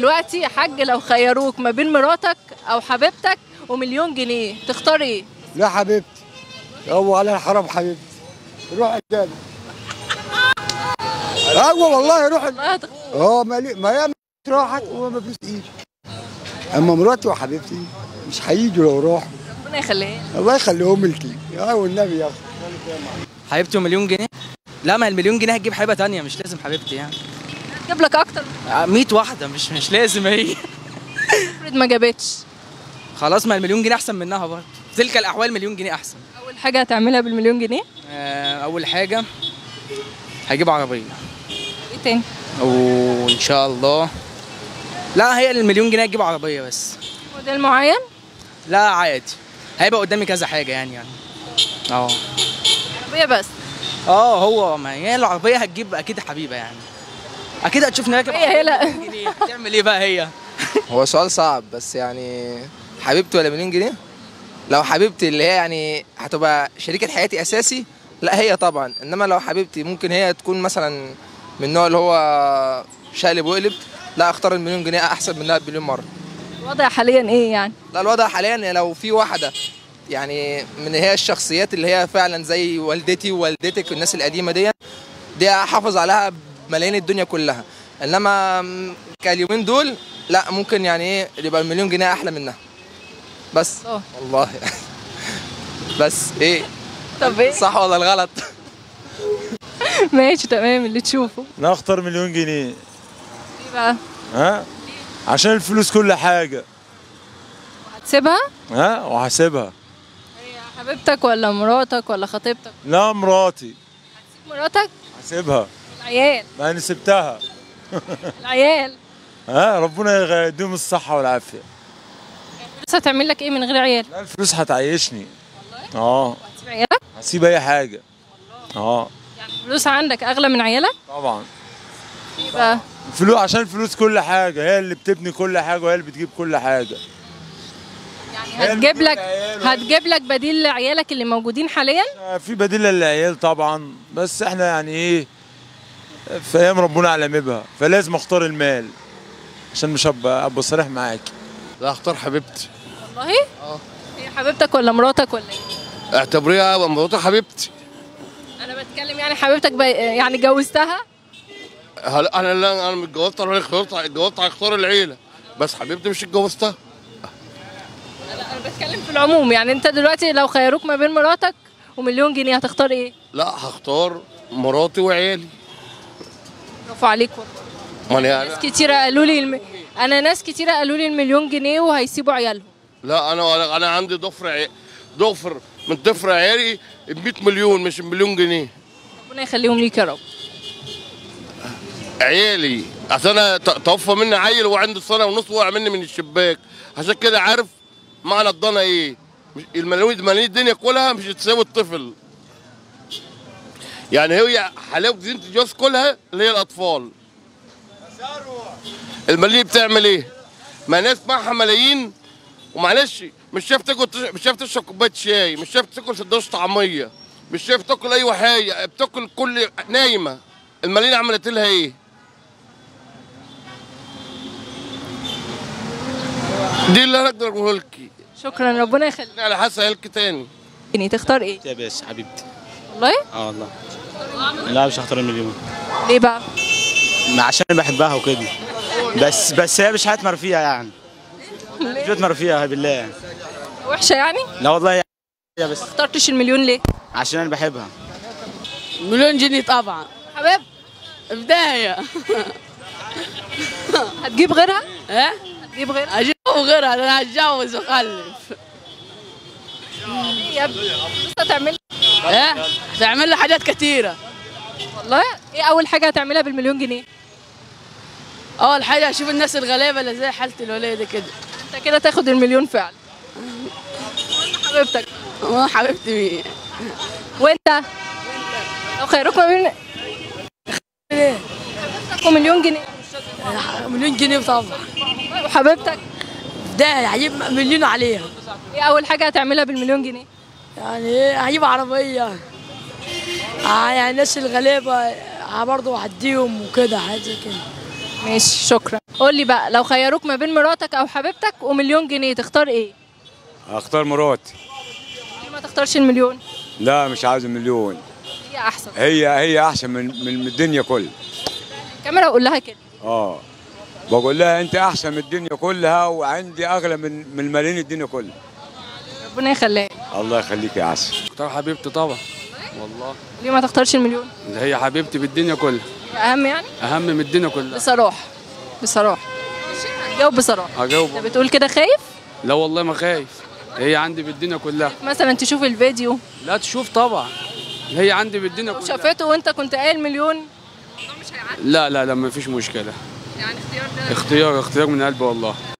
دلوقتي يا حاج لو خيروك ما بين مراتك او حبيبتك ومليون جنيه تختار ايه لا حبيبتي هو على الحرام حبيبتي روح قدامي ايوه والله روح والله هتخ- اه ما لي- ما هي راحت وما فيش ايدي اما مراتي وحبيبتي مش هيجوا لو راحوا ربنا يخليها الله يخليهم لك اه والنبي يا اخي حبيبتي ومليون جنيه لا ما المليون جنيه هتجيب حبيبه تانية مش لازم حبيبتي يعني تجيب لك اكتر 100 واحده مش مش لازم هي افرض ما جابتش خلاص ما المليون جنيه احسن منها برضه في تلك الاحوال مليون جنيه احسن اول حاجه هتعملها بالمليون جنيه آه، اول حاجه هجيب عربيه ايه تاني وان شاء الله لا هي المليون جنيه هتجيب عربيه بس موديل معين لا عادي هيبقى قدامي كذا حاجه يعني يعني اه عربيه بس اه هو ما هي العربيه هتجيب اكيد حبيبه يعني اكيد هتشوفني راكب هي هي لا مليون جنيه هتعمل ايه بقى هي هو سؤال صعب بس يعني حبيبتي ولا مليون جنيه لو حبيبتي اللي هي يعني هتبقى شريكة حياتي أساسي لا هي طبعا إنما لو حبيبتي ممكن هي تكون مثلا من النوع اللي هو شقلب وقلب لا اختار المليون جنيه أحسن منها بمليون مرة الوضع حاليا ايه يعني لا الوضع حاليا لو في واحدة يعني من هي الشخصيات اللي هي فعلا زي والدتي ووالدتك والناس القديمة دي دي احافظ عليها بملايين الدنيا كلها انما م- كاليومين دول لا ممكن يعني ايه يبقى المليون جنيه احلى منها بس اه. والله بس ايه طب ايه صح ولا الغلط ماشي تمام اللي تشوفه لا اختار مليون جنيه ايه بقى ها عشان الفلوس كل حاجه هتسيبها ها وهسيبها هي حبيبتك ولا مراتك ولا خطيبتك لا مراتي مراتك هسيبها العيال ما انا سبتها العيال ها ربنا يديهم الصحه والعافيه الفلوس هتعمل لك ايه من غير عيال لا الفلوس هتعيشني اه هتسيب عيالك هسيب اي حاجه اه يعني الفلوس عندك اغلى من عيالك طبعا ايه بقى الفلوس عشان الفلوس كل حاجه هي اللي بتبني كل حاجه وهي اللي بتجيب كل حاجه يعني هتجيب لك هتجيب لك بديل لعيالك اللي موجودين حاليا آه، في بديل للعيال طبعا بس احنا يعني ايه في ايام ربنا اعلم بها فلازم اختار المال عشان مش هبقى ابقى صريح معاك لا اختار حبيبتي والله اه هي حبيبتك ولا مراتك ولا ايه اعتبريها مراتي حبيبتي انا بتكلم يعني حبيبتك بي... يعني جوزتها هل انا لا انا متجوزت انا اخترت اتجوزت هختار العيله بس حبيبتي مش اتجوزتها انا بتكلم في العموم يعني انت دلوقتي لو خيروك ما بين مراتك ومليون جنيه هتختار ايه لا هختار مراتي وعيالي برافو عليك والله ما انا ناس كتيرة قالوا لي الم... انا ناس كتيرة قالوا لي المليون جنيه وهيسيبوا عيالهم لا انا انا عندي ضفر عي... ضفر من ضفر عيالي ب 100 مليون مش بمليون جنيه ربنا يخليهم ليك يا رب عيالي عشان انا ت- توفى مني عيل وعنده سنه ونص وقع مني من الشباك عشان كده عارف معنى الضنا ايه مش الملايين ملايين الدنيا كلها مش تساوي الطفل يعني هي حلاوه زينه الجواز كلها اللي هي الاطفال الملايين بتعمل ايه ما ناس معها ملايين ومعلش مش شايف تاكل مش شايف تشرب كوبايه شاي مش شايف تاكل سندوتش طعميه مش شايف تاكل اي حاجه بتاكل كل نايمه الملايين عملت لها ايه دي اللي انا اقدر اقوله لك شكرا ربنا يخليك على حسب لك تاني يعني تختار ايه يا باشا حبيبتي والله اه والله لا مش هختار المليون ليه بقى ما عشان أنا بحبها وكده بس بس هي مش هتمر فيها يعني مش هتمر فيها بالله وحشة يعني لا والله يا بس ما اخترتش المليون ليه عشان انا بحبها مليون جنيه طبعا حبيب بداية هتجيب غيرها ها هتجيب غيرها اجيب غيرها انا هتجوز واخلف إيه يا ابني لسه هتعمل ها هتعمل لي حاجات كتيرة والله ايه اول حاجة هتعملها بالمليون جنيه اول حاجة اشوف الناس الغلابة اللي زي حالة الوليدة كده انت كده تاخد المليون فعلا حبيبتك اه حبيبتي مين وانت لو خيروك ما بين حبيبتك ومليون جنيه مليون جنيه طبعا وحبيبتك بداية هجيب مليون عليها ايه اول حاجة هتعملها بالمليون جنيه يعني ايه هجيب عربية آه يعني الناس الغلابة آه برضه هديهم وكده حاجة زي كده ماشي شكرا قول لي بقى لو خيروك ما بين مراتك او حبيبتك ومليون جنيه تختار ايه اختار مراتي ليه ما تختارش المليون لا مش عايز مليون هي احسن هي هي احسن من من الدنيا كلها الكاميرا اقول لها كده اه بقول لها انت احسن من الدنيا كلها وعندي اغلى من من ملايين الدنيا كلها ربنا يخليها الله يخليك يا عسل اختار حبيبتي طبعا والله ليه ما تختارش المليون اللي هي حبيبتي بالدنيا كلها اهم يعني اهم من الدنيا كلها بصراحه بصراحه ماشي جاوب بصراحه هجاوب انت بتقول كده خايف لا والله ما خايف هي عندي بالدنيا كلها مثلا تشوف الفيديو لا تشوف طبعا هي عندي بالدنيا لو كلها شافته وانت كنت قايل مليون لا لا لا ما فيش مشكله يعني اختيار ده اختيار اختيار من قلبي والله